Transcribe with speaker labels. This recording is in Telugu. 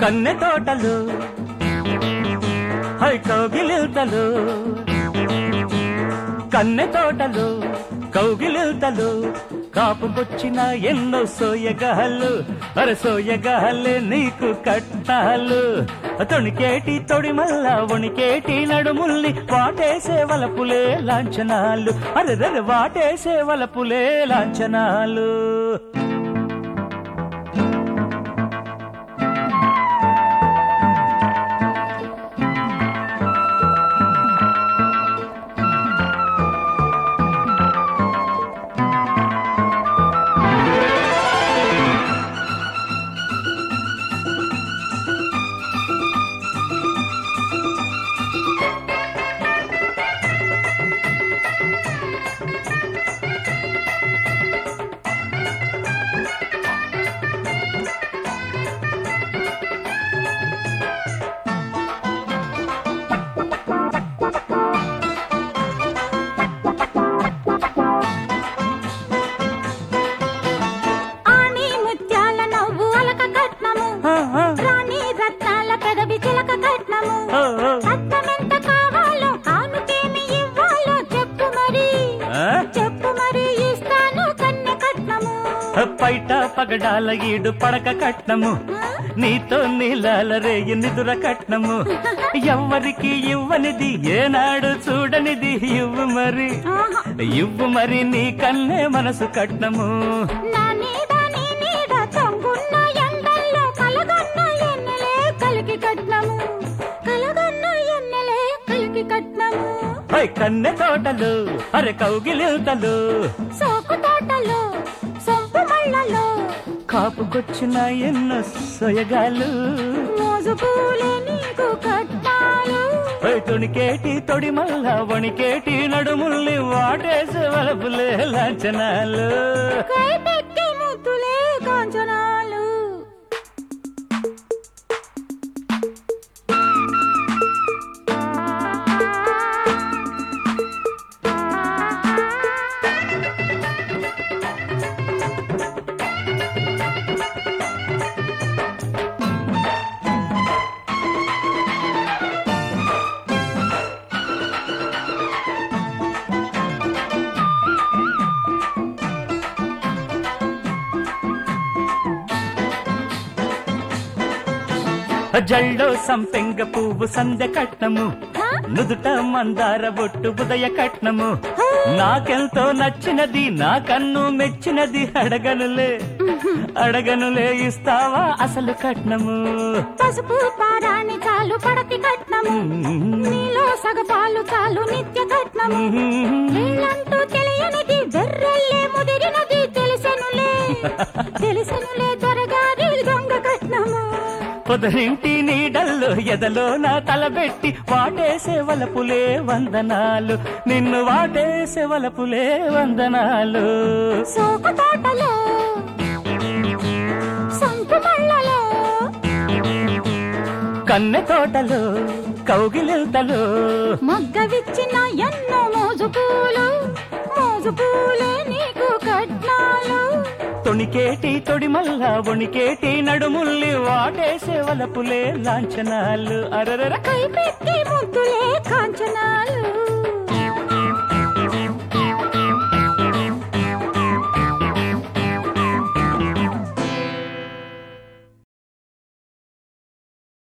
Speaker 1: కన్నె తోటలు హై కౌగిలితలు కన్నె తోటలు కౌగిలితలు కాపుకొచ్చిన ఎన్నో సోయగాళ్ళు అరే సోయగాళ్ళే నీకు కట్టాలు తొణికేటి తొడి మల్ల వణికేటి నడుముల్ని వాటేసే వలపులే లాంఛనాలు అరే రరే వాటేసే వలపులే లాంఛనాలు
Speaker 2: ఆని ముత్యాల నవ్వు అలక కట్నము
Speaker 1: ఆ, ఆ,
Speaker 2: రాణి రత్నాల పెదవి చిలక కట్నము
Speaker 1: ఆ, ఆ.
Speaker 2: కట్నమెంత కావాలో కానుకేమి ఇవ్వాలో చెప్పు మరి
Speaker 1: ఆ?
Speaker 2: చెప్పు మరి ఇస్తాను కన్నె కట్నము
Speaker 1: పైట పగడాల ఈడు పడక కట్నము నీతో నీలాల రేయి నిదుర కట్నము ఎవ్వరికి ఇవ్వనిది ఏనాడు చూడనిది ఇవ్వు మరి
Speaker 2: ఆహా.
Speaker 1: ఇవ్వు మరి నీ కన్నే మనసు కట్నము
Speaker 2: నా నీడ నీ నీడ తొంగున్న ఎండల్లో కలగన్న ఎన్నెలే కలికి కట్నము కలగన్న ఎన్నెలే కలికి కట్నము
Speaker 1: పై కన్నె తోటలు అరే కౌగిలితలు
Speaker 2: సోకు తోటలో సొంపు మళ్ళలో
Speaker 1: కాపుకొచ్చిన ఎన్నో సొయగాలు
Speaker 2: మోజు పూలే నీకు కట్టాలు
Speaker 1: పై తొణికేటి తొడి మల్ల వణికేటి నడుముల్ని వాటేసి వలపులే లాంఛనాలు
Speaker 2: కైపెక్కి ముద్దులే కాంచనాలు
Speaker 1: జల్లో సంపెంగ పువ్వు సందె కట్నము నుదుట మందార బొట్టు ఉదయ కట్నము నాకెంతో నచ్చినది నా కన్ను మెచ్చినది అడగనులే అడగనులే ఇస్తావా అసలు కట్నము
Speaker 2: పసుపు పారాణి చాలు పడతి కట్నము నీలో సగపాలు చాలు నిత్య కట్నము నీళ్ళంటూ తెలియనిది వెర్రెల్లే ముదిరినది తెలిసెనులే తెలిసెనులే దొరగారి దొంగ కట్నము
Speaker 1: పొదరింటి నీడల్లో ఎదలో నా తలబెట్టి వాటేసే వలపులే వందనాలు నిన్ను వాటేసే వలపులే వందనాలు
Speaker 2: సోకు తోటలో సంకు మళ్ళలో
Speaker 1: కన్నె తోటలు కౌగిలితలు
Speaker 2: మొగ్గ విచ్చిన ఎన్నో మోజు పూలు మోజు పూలే నీకు కట్నాలు
Speaker 1: తొణికేటి తొడి మల్ల వణికేటి నడుముల్లి వాటేసే వలపులే లాంఛనాలు అరరర
Speaker 2: కైపెక్కి ముద్దులే కాంచనాలు